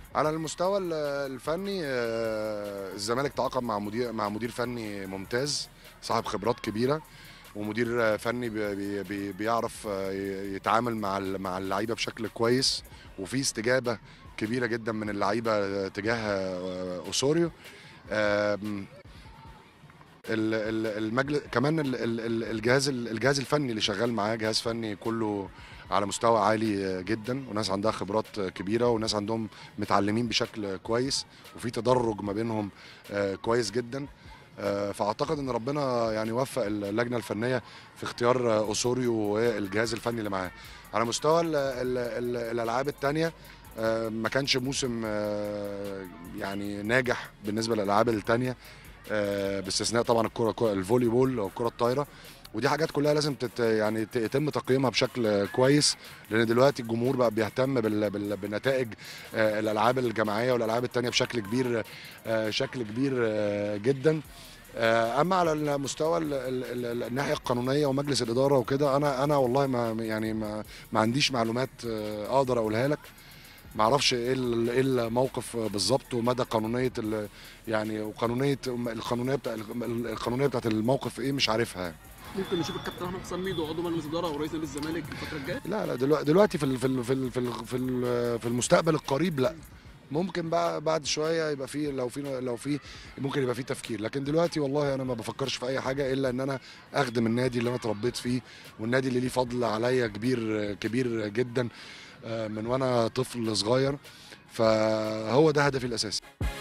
على المستوى ال- الفني آه، الزمالك تعاقد مع مدير مع مدير فني ممتاز صاحب خبرات كبيره ومدير آه، فني بي- بي- بي- بيعرف آه، ي- يتعامل مع ال- مع اللعيبه بشكل كويس وفي استجابه كبيره جدا من اللعيبه آه، تجاه آه، اوسوريو آم، ال- ال- المجلس كمان ال- ال- ال- الجهاز ال- الجهاز الفني اللي شغال معاه جهاز فني كله على مستوى عالي جدا وناس عندها خبرات كبيره وناس عندهم متعلمين بشكل كويس وفي تدرج ما بينهم آه، كويس جدا آه، فاعتقد ان ربنا يعني وفق اللجنه الفنيه في اختيار آه، اوسوريو والجهاز الفني اللي معاه على مستوى ال ال ال الالعاب الثانيه ما كانش موسم آه، يعني ناجح بالنسبه للالعاب الثانيه باستثناء طبعا الكره الكرة- الفولي بول او الكره الطايره ودي حاجات كلها لازم تت يعني ت- يتم تقييمها بشكل كويس لان دلوقتي الجمهور بقى بيهتم بال بال بنتائج آه، الالعاب الجماعيه والالعاب التانية بشكل كبير آه، شكل كبير آه، جدا آه، اما على المستوى ال- ال- ال- الناحيه القانونيه ومجلس الاداره وكده انا انا والله ما يعني ما, ما عنديش معلومات آه، اقدر اقولها لك ما اعرفش ايه ال- ايه الموقف بالظبط ومدى قانونيه ال- يعني وقانونيه القانونيه بتاع القانونيه بتاعت الموقف ايه مش عارفها يعني. ممكن نشوف الكابتن احمد حسام ميدو عضو مجلس اداره ورئيس نادي الزمالك الفتره الجايه لا لا دلوقتي دلوقتي في ال- في ال- في ال- في ال- في ال- في المستقبل القريب لا ممكن بقى بعد شويه يبقى في لو في لو في ممكن يبقى في تفكير لكن دلوقتي والله انا ما بفكرش في اي حاجه الا ان انا اخدم النادي اللي انا اتربيت فيه والنادي اللي ليه فضل عليا كبير كبير جدا آه، من وانا طفل صغير فهو ده هدفي الاساسي